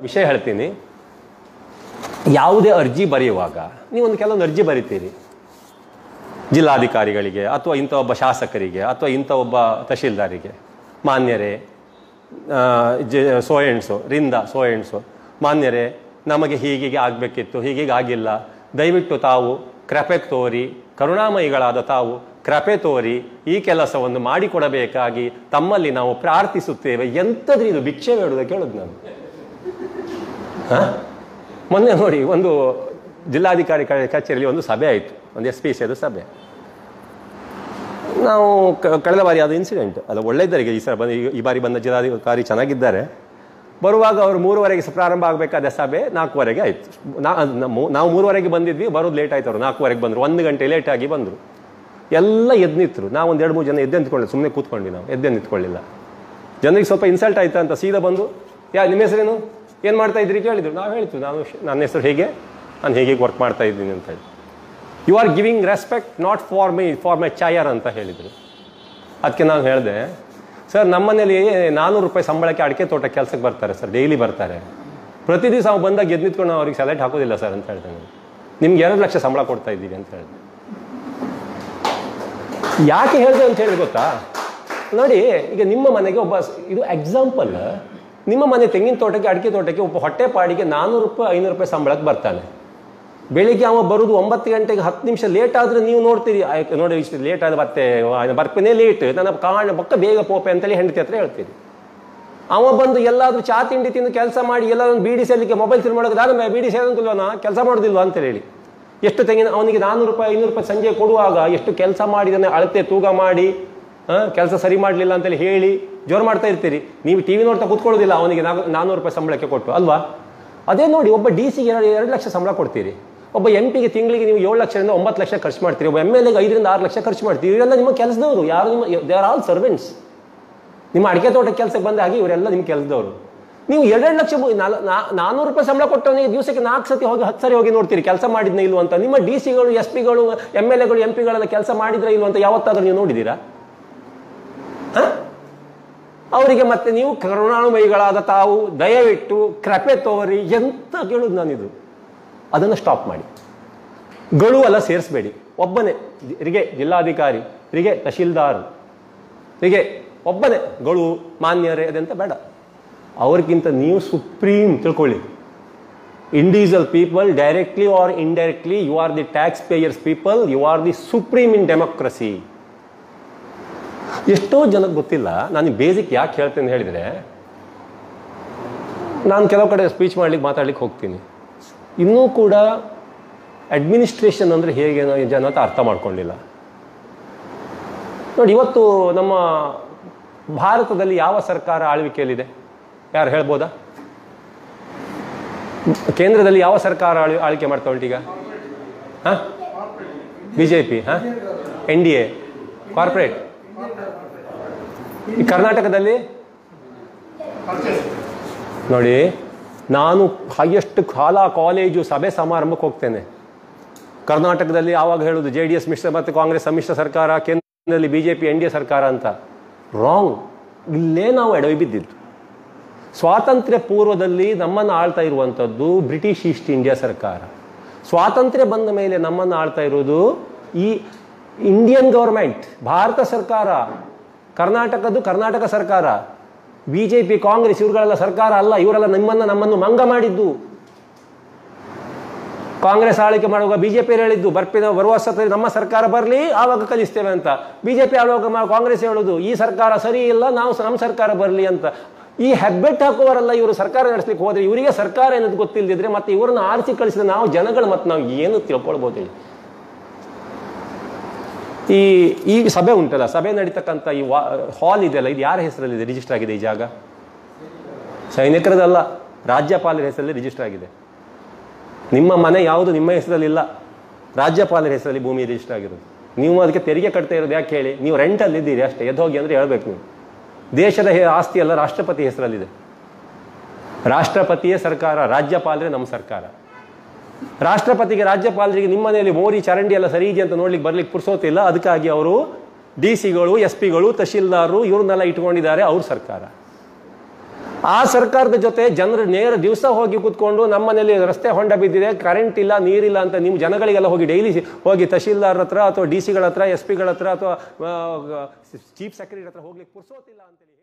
ವಿಷಯ ಹೇಳ್ತೀನಿ ಯಾವುದೇ ಅರ್ಜಿ ಬರೆಯುವಾಗ ನೀವೊಂದು ಕೆಲವೊಂದು ಅರ್ಜಿ ಬರಿತೀರಿ ಜಿಲ್ಲಾಧಿಕಾರಿಗಳಿಗೆ ಅಥವಾ ಇಂಥ ಒಬ್ಬ ಶಾಸಕರಿಗೆ ಅಥವಾ ಇಂಥ ಒಬ್ಬ ತಹಶೀಲ್ದಾರಿಗೆ ಮಾನ್ಯರೇ ಆ, ಜೆ ಸೋ ಎಂಡ್ಸು ರಿಂದ ಸೋ ಎಂಡ್ಸು ಮಾನ್ಯರೇ ನಮಗೆ ಹೀಗೀಗೆ ಆಗಬೇಕಿತ್ತು ಹೀಗೀಗೆ ಆಗಿಲ್ಲ ದಯವಿಟ್ಟು ತಾವು ಕೃಪೆ ತೋರಿ ಕರುಣಾಮಯಿಗಳಾದ ತಾವು ಕೃಪೆ ತೋರಿ ಈ ಕೆಲಸವನ್ನು ಮಾಡಿಕೊಡಬೇಕಾಗಿ ತಮ್ಮಲ್ಲಿ ನಾವು ಪ್ರಾರ್ಥಿಸುತ್ತೇವೆ ಎಂಥದ್ರಿ ಇದು ಭಿಕ್ಷೆ ಬೇಡುವುದಕ್ಕೆ ಕೇಳೋದು ನಾನು ಹ? ಮೊನ್ನೆ ನೋಡಿ ಒಂದು ಜಿಲ್ಲಾಧಿಕಾರಿ ಕ- ಕಚೇರಿಯಲ್ಲಿ ಒಂದು ಸಭೆ ಆಯಿತು ಒಂದು ಎಸ್ ಪಿ ಸಿದು ಸಭೆ ನಾವು ಕ- ಕಳೆದ ಬಾರಿ ಆದ ಇನ್ಸಿಡೆಂಟ್ ಅದು ಒಳ್ಳೆಯದರಿಗೆ ಈ ಸಲ ಬಂದ ಈ- ಈ ಬಾರಿ ಬಂದ ಜಿಲ್ಲಾಧಿಕಾರಿ ಚೆನ್ನಾಗಿದ್ದಾರೆ ಬರುವಾಗ ಅವರು ಮೂರುವರೆಗೆ ಸ- ಪ್ರಾರಂಭ ಆಗಬೇಕಾದ ಸಭೆ ನಾಲ್ಕುವರೆಗೆ ಆಯಿತು ನಾವು ಮೂರುವರೆಗೆ ಬಂದಿದ್ವಿ ಬರೋದು ಲೇಟ್ ಆಯ್ತು ಅವರು ನಾಲ್ಕುವರೆಗೆ ಬಂದರು ಒಂದು ಗಂಟೆ ಲೇಟ್ ಆಗಿ ಬಂದರು ಎಲ್ಲ ಎದ್ದು ನಿಂತರು ನಾವು ಒಂದು ಎರಡು ಮೂರು ಜನ ಎದ್ದು ನಿಂತ್ಕೊಳ್ಳಿ ಸುಮ್ಮನೆ ಕೂತ್ಕೊಂಡ್ವಿ ನಾವು ಎದ್ದೆ ನಿಂತ್ಕೊಳ್ಳಿಲ್ಲ ಜನರಿಗೆ ಸ್ವಲ್ಪ ಇನ್ಸಲ್ಟ್ ಆಯ್ತಾ ಅಂತ ಸೀದಾ ಬಂದು ಯಾ ನಿಮ್ಮ ಹೆಸರೇನು ಏನು ಮಾಡ್ತಾ ಇದ್ರಿ ಕೇಳಿದ್ರು ನಾವು ಹೇಳ್ತೀವಿ ನಾನು ಶ್- ನನ್ನ ಹೆಸರು ಹೇಗೆ ನಾನು ಹೇಗೆ ವರ್ಕ್ ಮಾಡ್ತಾ ಇದ್ದೀನಿ ಅಂತ ಹೇಳಿ you are giving respect not for my for my chair ಅಂತ ಹೇಳಿದರು ಅದಕ್ಕೆ ನಾನು ಹೇಳಿದೆ ಸರ್ ನಮ್ಮನೇಲಿ ನಾನ್ನೂರು ರೂಪಾಯಿ ಸಂಬಳಕ್ಕೆ ಅಡಿಕೆ ತೋಟ ಕೆಲಸಕ್ಕೆ ಬರ್ತಾರೆ ಸರ್ ಡೈಲಿ ಬರ್ತಾರೆ ಪ್ರತಿ ದಿವಸ ಅವ್ರು ಬಂದಾಗ ಎದ್ದು ನಿಂತ್ಕೊಂಡು ನಾವು ಅವ್ರಿಗೆ ಸೆಲೆಕ್ಟ್ ಹಾಕೋದಿಲ್ಲ ಸರ್ ಅಂತ ಹೇಳಿದೆ ನಾನು ನಿಮ್ಗೆ ಎರಡು ಲಕ್ಷ ಸಂಬಳ ಕೊಡ್ತಾ ಇದ್ದೀವಿ ಅಂತ ಹೇಳಿದೆ ಯಾಕೆ ಹೇಳಿದೆ ಅಂತ ಹೇಳಿ ಗೊತ್ತಾ ನೋಡಿ ಈಗ ನಿಮ್ಮ ಮನೆಗೆ ಒಬ್ಬ ಸ್- ಇದು ಎಕ್ಸಾಂಪಲ್ ನಿಮ್ಮ ಮನೆ ತೆಂಗಿನ ತೋಟಕ್ಕೆ ಅಡಿಕೆ ತೋಟಕ್ಕೆ ಒಬ್ಬ ಹೊಟ್ಟೆ ಪಾಡಿಗೆ ನಾನ್ನೂರು ರೂಪಾಯಿ ಐನೂರು ರೂಪಾಯಿ ಸಂಬಳಕ್ಕೆ ಬರ್ತಾನೆ ಬೆಳಿಗ್ಗೆ ಅವ ಬರುದು ಒಂಬತ್ತು ಗಂಟೆಗೆ ಹತ್ತು ನಿಮಿಷ ಲೇಟ್ ಆದ್ರೆ ನೀವು ನೋಡ್ತೀರಿ ಆಯ್ತು ನೋಡಿ ಇಷ್ಟು ಲೇಟ್ ಆದ ಮತ್ತೆ ಬರ್ಪೇನೆ ಲೇಟ್ ನನ್ನ ಕಾರಣ ಬೊಕ್ಕ ಬೇಗ ಪೋಪೆ ಅಂತೇಳಿ ಹೆಂಡತಿ ಹತ್ರ ಹೇಳ್ತೀರಿ ಅವ ಬಂದು ಎಲ್ಲಾದ್ರೂ ಚಾ ತಿಂಡಿ ತಿಂದು ಕೆಲಸ ಮಾಡಿ ಎಲ್ಲಾದ್ರೂ ಬೀಡಿ ಸೇರ್ಲಿಕ್ಕೆ ಮೊಬೈಲ್ ತಿರು ಮಾಡೋದು ನಾನು ಬೀಡಿ ಸೇರೋದಿಲ್ವನ ಕೆಲಸ ಮಾಡೋದಿಲ್ವಾ ಅಂತ ಹೇಳಿ ಎಷ್ಟು ತೆಂಗಿನ ಅವನಿಗೆ ನಾನ್ನೂರು ರೂಪಾಯಿ ಐನೂರು ರೂಪಾಯಿ ಸಂಜೆ ಕೊಡುವಾಗ ಎಷ್ಟು ಕೆಲಸ ಮಾಡಿದಾನೆ ಅಳತೆ ತೂಗ ಮಾಡಿ ಕೆಲಸ ಸರಿ ಮಾಡಲಿಲ್ಲ ಅಂತೇಳಿ ಹೇಳಿ ಜೋರು ಮಾಡ್ತಾ ಇರ್ತೀರಿ ನೀವು ಟಿ ವಿ ನೋಡ್ತಾ ಕೂತ್ಕೊಳ್ಳೋದಿಲ್ಲ ಅವನಿಗೆ ನಾಲ್ಕು ನಾನ್ನೂರು ರೂಪಾಯಿ ಸಂಬಳಕ್ಕೆ ಕೊಟ್ಟು ಅಲ್ವಾ ಅದೇ ನೋಡಿ ಒಬ್ಬ ಡಿ ಸಿಗೆ ಎರಡು ಎರಡು ಲಕ್ಷ ಸಂಬಳ ಕೊಡ್ತೀರಿ ಒಬ್ಬ ಎಂ ಪಿಗೆ ತಿಂಗಳಿಗೆ ನೀವು ಏಳು ಲಕ್ಷದಿಂದ ಒಂಬತ್ತು ಲಕ್ಷ ಖರ್ಚು ಮಾಡ್ತೀರಿ ಒಬ್ಬ ಎಮ್ ಎಲ್ ಎಗೆ ಐದರಿಂದ ಆರು ಲಕ್ಷ ಖರ್ಚು ಮಾಡ್ತೀರಿ ಇವರೆಲ್ಲ ನಿಮ್ಮ ಕೆಲಸದವರು ಯಾರು ನಿಮ್ಮ ದೇ ಆರ್ ಆಲ್ ಸರ್ವೆಂಟ್ಸ್ ನಿಮ್ಮ ಅಡಿಕೆ ತೋಟಕ್ಕೆ ಕೆಲಸಕ್ಕೆ ಬಂದ ಹಾಗೆ ಇವರೆಲ್ಲ ನಿಮ್ಮ ಕೆಲಸದವರು ನೀವು ಎರಡೆರಡು ಲಕ್ಷ ಮು- ನಾಲ್- ನಾ- ನಾನ್ನೂರು ರೂಪಾಯಿ ಸಂಬಳ ಕೊಟ್ಟವನಿಗೆ ದಿವಸಕ್ಕೆ ನಾಲ್ಕು ಸತಿ ಹೋಗಿ ಹತ್ತು ಸರಿ ಹೋಗಿ ನೋಡ್ತೀರಿ ಕೆಲಸ ಮಾಡಿದ್ನ ಇಲ್ವ ಅಂತ ನಿಮ್ಮ ಡಿ ಸಿಗಳು ಎಸ್ ಪಿಗಳು ಎಮ್ ಎಲ್ ಎಗಳು ಎಂ ಪಿಗಳೆಲ್ಲ ಕೆಲಸ ಮಾಡಿದ್ರೆ ಇಲ್ವ ಅಂತ ಯಾವತ್ತಾದ್ರೂ ನೀವು ನೋಡಿದ್ದೀರಾ ಹ? ಅವರಿಗೆ ಮತ್ತೆ ನೀವು ಕರುಣಾಮಯಿಗಳಾದ ತಾವು ದಯವಿಟ್ಟು ಕೃಪೆ ತೋರಿ ಎಂತ ಕೇಳುದು ನಾನಿದು ಅದನ್ನು ಸ್ಟಾಪ್ ಮಾಡಿ ಗಳು ಎಲ್ಲ ಸೇರಿಸಬೇಡಿ ಒಬ್ಬನೇ ರಿಗೆ ಜಿಲ್ಲಾಧಿಕಾರಿ ರಿಗೆ ತಹಶೀಲ್ದಾರ್ ಹೀಗೆ ಒಬ್ಬನೇ ಗಳು ಮಾನ್ಯರೇ ಅದೆಂತ ಬೇಡ ಅವ್ರಿಗಿಂತ ನೀವು ಸುಪ್ರೀಂ ತಿಳ್ಕೊಳ್ಳಿ individual people directly or indirectly you are the taxpayers people you are the supreme in democracy ಎಷ್ಟೋ ಜನಕ್ಕೆ ಗೊತ್ತಿಲ್ಲ ನಾನು ಬೇಸಿಕ್ ಯಾಕೆ ಹೇಳ್ತೇನೆ ಹೇಳಿದರೆ ನಾನು ಕೆಲವು ಕಡೆ ಸ್ಪೀಚ್ ಮಾಡ್ಲಿಕ್ಕೆ ಮಾತಾಡ್ಲಿಕ್ಕೆ ಹೋಗ್ತೀನಿ ಇನ್ನೂ ಕೂಡ ಅಡ್ಮಿನಿಸ್ಟ್ರೇಷನ್ ಅಂದರೆ ಹೇಗೆ ಜನ ಅಂತ ಅರ್ಥ ಮಾಡ್ಕೊಂಡಿಲ್ಲ ನೋಡಿ ಇವತ್ತು ನಮ್ಮ ಭಾರತದಲ್ಲಿ ಯಾವ ಸರ್ಕಾರ ಆಳ್ವಿಕೆಯಲ್ಲಿದೆ ಯಾರು ಹೇಳ್ಬೋದಾ ಕೇಂದ್ರದಲ್ಲಿ ಯಾವ ಸರ್ಕಾರ ಆಳ್ವಿ ಆಳ್ವಿಕೆ ಮಾಡ್ತಾ ಉಂಟೀಗ ಹಾಂ ಬಿ ಜೆ ಪಿ ಹಾಂ ಎನ್ ಡಿ ಎ ಕಾರ್ಪೊರೇಟ್ ಈ ಕರ್ನಾಟಕದಲ್ಲಿ ನೋಡಿ ನಾನು ಹೈಯೆಸ್ಟ್ ಕಾಲ ಕಾಲೇಜು ಸಭೆ ಸಮಾರಂಭಕ್ಕೆ ಹೋಗ್ತೇನೆ ಕರ್ನಾಟಕದಲ್ಲಿ ಯಾವಾಗ ಹೇಳೋದು ಜೆ ಡಿ ಎಸ್ ಮಿಶ್ರ ಮತ್ತು ಕಾಂಗ್ರೆಸ್ ಸಮ್ಮಿಶ್ರ ಸರ್ಕಾರ ಕೇಂದ್ರದಲ್ಲಿ B J P N D A ಸರ್ಕಾರ ಅಂತ ರಾಂಗ್ ಇಲ್ಲೇ ನಾವು ಎಡವಿ ಬಿದ್ದಿದ್ದು ಸ್ವಾತಂತ್ರ್ಯ ಪೂರ್ವದಲ್ಲಿ ನಮ್ಮನ್ನು ಆಳ್ತಾ ಇರುವಂಥದ್ದು ಬ್ರಿಟಿಷ್ ಈಸ್ಟ್ ಇಂಡಿಯಾ ಸರ್ಕಾರ ಸ್ವಾತಂತ್ರ್ಯ ಬಂದ ಮೇಲೆ ನಮ್ಮನ್ನು ಆಳ್ತಾ ಇರೋದು ಈ ಇಂಡಿಯನ್ ಗೌರ್ಮೆಂಟ್ ಭಾರತ ಸರ್ಕಾರ ಕರ್ನಾಟಕದ್ದು ಕರ್ನಾಟಕ ಸರ್ಕಾರ ಬಿ ಜೆ ಪಿ ಕಾಂಗ್ರೆಸ್ ಇವುಗಳೆಲ್ಲ ಸರ್ಕಾರ ಅಲ್ಲ ಇವರೆಲ್ಲ ನಿಮ್ಮನ್ನು ನಮ್ಮನ್ನು ಮಂಗ ಮಾಡಿದ್ದು ಕಾಂಗ್ರೆಸ್ ಆಳ್ವಿಕೆ ಮಾಡುವಾಗ ಬಿಜೆಪಿ ಹೇಳಿದ್ದು ಬರ್ಪಿನ ಬರುವ ಸತಿ ನಮ್ಮ ಸರ್ಕಾರ ಬರಲಿ ಆವಾಗ ಕಲಿಸ್ತೇವೆ ಅಂತ ಬಿಜೆಪಿ ಆಳುವಾಗ ಮ- ಕಾಂಗ್ರೆಸ್ ಹೇಳೋದು ಈ ಸರ್ಕಾರ ಸರಿ ಇಲ್ಲ ನಾವು ಸ- ನಮ್ಮ ಸರ್ಕಾರ ಬರಲಿ ಅಂತ ಈ ಹೆಬ್ಬೆಟ್ ಹಾಕುವವರೆಲ್ಲ ಇವರು ಸರ್ಕಾರ ನಡೆಸ್ಲಿಕ್ಕೆ ಹೋದ್ರೆ ಇವರಿಗೆ ಸರ್ಕಾರ ಏನದು ಗೊತ್ತಿಲ್ಲದಿದ್ರೆ ಮತ್ತೆ ಇವರನ್ನ ಆರಿಸಿ ಕಳಿಸಿದ್ರೆ ನಾವು ಜನಗಳು ಮತ್ತೆ ನಾವು ಏನು ತಿಳ್ಕೊಳ್ಬೋದು ಹೇಳಿ ಈ ಈ ಸಭೆ ಉಂಟಲ್ಲ ಸಭೆ ನಡೀತಕ್ಕಂಥ ಈ ವಾ ಹಾಲ್ ಇದೆಯಲ್ಲ ಇದು ಯಾರ ಹೆಸರಲ್ಲಿದೆ ರಿಜಿಸ್ಟರ್ ಆಗಿದೆ ಈ ಜಾಗ ಸೈನಿಕರದಲ್ಲ ರಾಜ್ಯಪಾಲರ ಹೆಸರಲ್ಲಿ ರಿಜಿಸ್ಟರ್ ಆಗಿದೆ ನಿಮ್ಮ ಮನೆ ಯಾವುದು ನಿಮ್ಮ ಹೆಸರಲ್ಲಿಲ್ಲ ರಾಜ್ಯಪಾಲರ ಹೆಸರಲ್ಲಿ ಭೂಮಿ ರಿಜಿಸ್ಟರ್ ಆಗಿರೋದು ನೀವು ಅದಕ್ಕೆ ತೆರಿಗೆ ಕಟ್ತಾ ಇರೋದು ಯಾಕೆ ಹೇಳಿ ನೀವು ರೆಂಟಲ್ಲಿ ಇದ್ದೀರಿ ಅಷ್ಟೇ ಎದ್ದು ಹೋಗಿ ಅಂದರೆ ಹೇಳ್ಬೇಕು ನೀವು ದೇಶದ ಹೆ- ಆಸ್ತಿ ಎಲ್ಲ ರಾಷ್ಟ್ರಪತಿ ಹೆಸರಲ್ಲಿದೆ ರಾಷ್ಟ್ರಪತಿಯೇ ಸರ್ಕಾರ ರಾಜ್ಯಪಾಲರೇ ನಮ್ಮ ಸರ್ಕಾರ ರಾಷ್ಟ್ರಪತಿಗೆ ರಾಜ್ಯಪಾಲರಿಗೆ ನಿಮ್ಮ ಮನೆಯಲ್ಲಿ ಮೋರಿ ಚರಂಡಿ ಎಲ್ಲ ಸರಿ ಇದೆ ಅಂತ ನೋಡ್ಲಿಕ್ಕೆ ಬರ್ಲಿಕ್ಕೆ ಪುರ್ಸೋತಿಲ್ಲ ಅದಕ್ಕಾಗಿ ಅವರು ಡಿ ಸಿಗಳು ಎಸ್ ಪಿಗಳು ತಹಶೀಲ್ದಾರರು ಇವ್ರನ್ನೆಲ್ಲ ಇಟ್ಕೊಂಡಿದ್ದಾರೆ ಅವ್ರ ಸರ್ಕಾರ ಆ ಸರ್ಕಾರದ ಜೊತೆ ಜನರು ನೇರ ದಿವಸ ಹೋಗಿ ಕೂತ್ಕೊಂಡು ನಮ್ಮ ಮನೇಲಿ ರಸ್ತೆ ಹೊಂಡ ಬಿದ್ದಿದೆ ಕರೆಂಟ್ ಇಲ್ಲ ನೀರಿಲ್ಲ ಅಂತ ನಿಮ್ಮ ಜನಗಳಿಗೆಲ್ಲ ಹೋಗಿ ಡೈಲಿ ಹೋಗಿ ತಹಶೀಲ್ದಾರ್ ಹತ್ರ ಅಥವಾ ಡಿ ಸಿಗಳ ಹತ್ರ ಎಸ್ ಪಿಗಳ ಹತ್ರ ಅಥವಾ ಚೀಫ್ ಸೆಕ್ರೆಟರಿ ಹತ್ರ ಹೋಗ್ಲಿಕ್ಕೆ ಪುರ್ಸೋತಿಲ್ಲ ಅಂತೇಳಿ